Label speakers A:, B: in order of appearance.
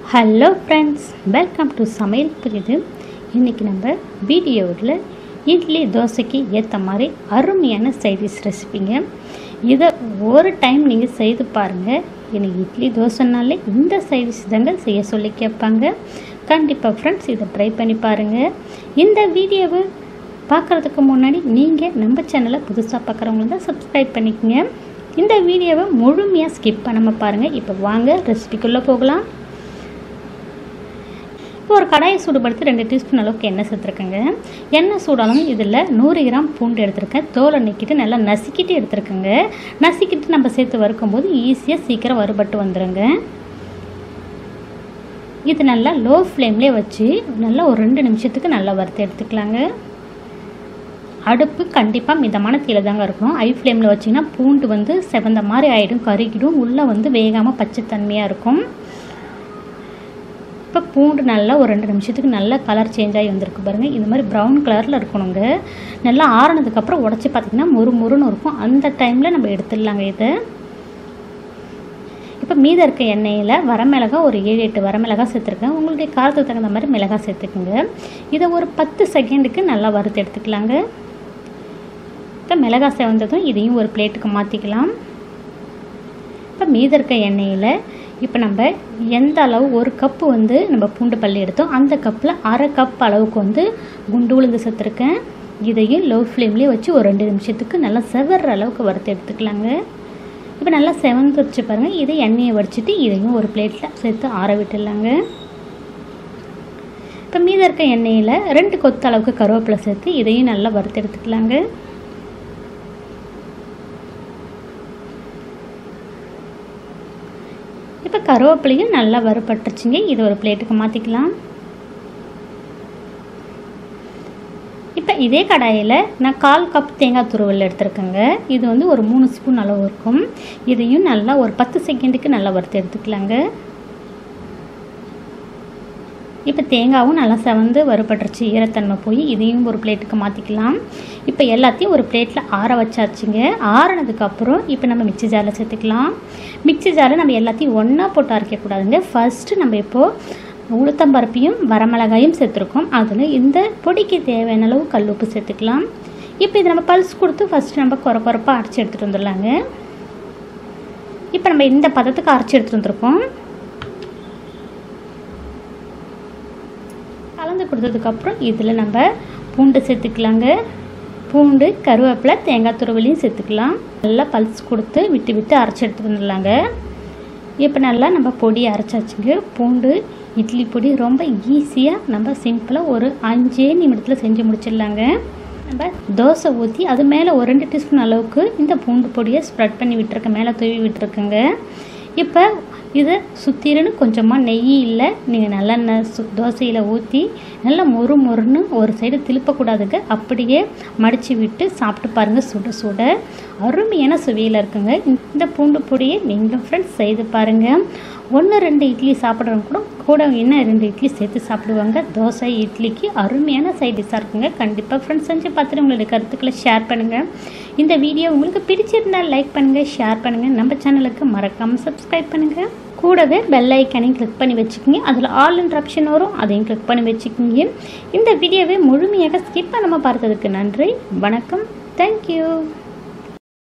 A: hello friends welcome to சமையல் புரியுது இன்றைக்கி நம்ம வீடியோவில் இட்லி தோசைக்கு ஏற்ற மாதிரி அருமையான சைடிஷ் ரெசிபிங்க இதை ஒரு டைம் நீங்கள் செய்து பாருங்கள் எனக்கு இட்லி தோசைனாலே இந்த சைடிஷ் தாங்க செய்ய சொல்லி கேட்பாங்க கண்டிப்பாக ஃப்ரெண்ட்ஸ் இதை ட்ரை பண்ணி பாருங்கள் இந்த வீடியோவை பார்க்குறதுக்கு முன்னாடி நீங்கள் நம்ம சேனலை புதுசாக பார்க்குறவங்க தான் சப்ஸ்கிரைப் பண்ணிக்கோங்க இந்த வீடியோவை முழுமையாக ஸ்கிப் பண்ணாமல் பாருங்கள் இப்போ வாங்க ரெசிபிக்குள்ளே போகலாம் இப்போ ஒரு கடாயை சூடுபடுத்தி ரெண்டு டீஸ்பூன் அளவுக்கு எண்ணெய் சேர்த்துருக்கேங்க எண்ணெய் சூடாலும் இதில் நூறு கிராம் பூண்டு எடுத்திருக்கேன் தோலை நீக்கிட்டு நல்லா நசுக்கிட்டு எடுத்துருக்கேங்க நசுக்கிட்டு நம்ம சேர்த்து வறுக்கும்போது ஈஸியாக சீக்கிரம் வறுபட்டு வந்துடுங்க இது நல்லா லோ ஃப்ளேம்லேயே வச்சு நல்லா ஒரு ரெண்டு நிமிஷத்துக்கு நல்லா வறுத்து எடுத்துக்கலாங்க அடுப்பு கண்டிப்பாக மிதமான தீயில தாங்க இருக்கணும் ஹை ஃப்ளேமில் வச்சிங்கன்னா பூண்டு வந்து செவந்த மாதிரி ஆகிடும் கருகிடும் உள்ளே வந்து வேகாமல் பச்சைத்தன்மையாக இருக்கும் இப்போ பூண்டு நல்லா ஒரு ரெண்டு நிமிஷத்துக்கு நல்லா கலர் சேஞ்ச் ஆகி வந்திருக்கு பாருங்கள் இந்த மாதிரி ப்ரௌன் கலரில் இருக்கணுங்க நல்லா ஆறுனதுக்கப்புறம் உடச்சி பார்த்திங்கன்னா முறு முறுன்னு இருக்கும் அந்த டைமில் நம்ம எடுத்துடலாங்க இதை இப்போ மீதம் இருக்க எண்ணெயில் வரமிளகா ஒரு ஏழு எட்டு வரமிளகா சேர்த்துருக்கேன் உங்களுடைய காரத்துக்கு தகுந்த மாதிரி மிளகாய் சேர்த்துக்குங்க இதை ஒரு பத்து செகண்டுக்கு நல்லா வறுத்து எடுத்துக்கலாங்க இப்போ மிளகாய் செவந்ததும் இதையும் ஒரு பிளேட்டுக்கு மாற்றிக்கலாம் இப்போ மீதம் இருக்க எண்ணெயில் இப்போ நம்ம எந்த அளவு ஒரு கப்பு வந்து நம்ம பூண்டு பள்ளி எடுத்தோம் அந்த கப்பில் அரை கப் அளவுக்கு வந்து குண்டு உளுந்து சேர்த்துருக்கேன் இதையும் லோ ஃப்ளேம்லேயே வச்சு ஒரு ரெண்டு நிமிஷத்துக்கு நல்லா செவர்ற அளவுக்கு வறுத்து எடுத்துக்கலாங்க இப்போ நல்லா செவந்துருச்சு பாருங்கள் இதை எண்ணெயை வடிச்சிட்டு இதையும் ஒரு பிளேட்டில் சேர்த்து ஆற விட்டுடலாங்க இப்போ மீதம் இருக்க எண்ணெயில் ரெண்டு கொத்து அளவுக்கு கருவேப்பிலை சேர்த்து இதையும் நல்லா வறுத்து எடுத்துக்கலாங்க இப்போ கருவேப்பிலையும் நல்லா வறுபட்டுருச்சுங்க இது ஒரு பிளேட்டுக்கு மாற்றிக்கலாம் இப்போ இதே கடாயில் நான் கால் கப் தேங்காய் துருவல் எடுத்துருக்கேங்க இது வந்து ஒரு மூணு ஸ்பூன் அளவு இருக்கும் இதையும் நல்லா ஒரு பத்து செகண்டுக்கு நல்லா வறுத்து எடுத்துக்கலாங்க இப்போ தேங்காவும் நல்லா செவந்து வறுபட்டுருச்சு ஈரத்தன்மை போய் இதையும் ஒரு பிளேட்டுக்கு மாற்றிக்கலாம் இப்போ எல்லாத்தையும் ஒரு பிளேட்டில் ஆற வச்சாச்சுங்க ஆறினதுக்கப்புறம் இப்போ நம்ம மிக்சி ஜாரில் சேர்த்துக்கலாம் மிக்சி ஜாரில் நம்ம எல்லாத்தையும் ஒன்றா போட்டு அரைக்கக்கூடாதுங்க ஃபஸ்ட்டு நம்ம இப்போது உளுத்தம்பருப்பையும் வரமிளகாயும் சேர்த்துருக்கோம் அதில் இந்த பொடிக்கு தேவையான அளவு கல் உப்பு சேர்த்துக்கலாம் இப்போ இதை நம்ம பல்ஸ் கொடுத்து ஃபஸ்ட்டு நம்ம குறை குறைப்பாக அரைச்சி எடுத்துகிட்டு வந்துடலாங்க இப்போ நம்ம இந்த பதத்துக்கு அரைச்சி எடுத்துகிட்டு வந்திருக்கோம் கலந்து கொடுத்ததுக்கப்புறம் இதில் நம்ம பூண்டு சேர்த்துக்கலாங்க பூண்டு கருவேப்பிலை தேங்காய் துருவலையும் சேர்த்துக்கலாம் நல்லா பல்ஸ் கொடுத்து விட்டு விட்டு அரைச்சி எடுத்துகிட்டு வந்துடலாங்க இப்போ நல்லா நம்ம பொடி அரைச்சாச்சுங்க பூண்டு இட்லி பொடி ரொம்ப ஈஸியாக நம்ம சிம்பிளாக ஒரு அஞ்சே நிமிடத்தில் செஞ்சு முடிச்சிடலாங்க நம்ம தோசை ஊற்றி அது மேலே ஒரு ரெண்டு டீஸ்பூன் அளவுக்கு இந்த பூண்டு பொடியை ஸ்ப்ரெட் பண்ணி விட்டுருக்கேன் மேலே தூவி விட்டுருக்கேங்க இப்போ இதை சுற்றிலுன்னு கொஞ்சமாக நெய் இல்லை நீங்கள் நல்லெண்ணெய் சு தோசையில் ஊற்றி நல்லா மொறு மொறுன்னு ஒரு சைடு திருப்பக்கூடாதுங்க அப்படியே மடித்து விட்டு சாப்பிட்டு பாருங்கள் சுட சுட அருமையான சுவையில் இருக்குங்க இந்த பூண்டு பொடியை நீங்களும் ஃப்ரெண்ட்ஸ் செய்து பாருங்கள் ஒன்று ரெண்டு இட்லி சாப்பிட்றவங்க கூட கூட இன்னும் ரெண்டு இட்லி சேர்த்து சாப்பிடுவாங்க தோசை இட்லிக்கு அருமையான சைட் டிஷ்ஷாக இருக்குங்க கண்டிப்பாக ஃப்ரெண்ட்ஸ் செஞ்சு பார்த்துட்டு உங்களுடைய கருத்துக்களை ஷேர் பண்ணுங்கள் இந்த வீடியோ உங்களுக்கு பிடிச்சிருந்தால் லைக் பண்ணுங்கள் ஷேர் பண்ணுங்கள் நம்ம சேனலுக்கு மறக்காமல் சப்ஸ்கிரைப் பண்ணுங்கள் கூடவே பெல் ஐக்கனையும் கிளிக் பண்ணி வச்சுக்கிங்க அதில் ஆல் இன்ட்ரப்ஷன் வரும் அதையும் கிளிக் பண்ணி வச்சுக்கிங்க இந்த வீடியோவை முழுமையாக ஸ்கிப் பண்ணாமல் பார்த்ததுக்கு நன்றி வணக்கம் தேங்க்யூ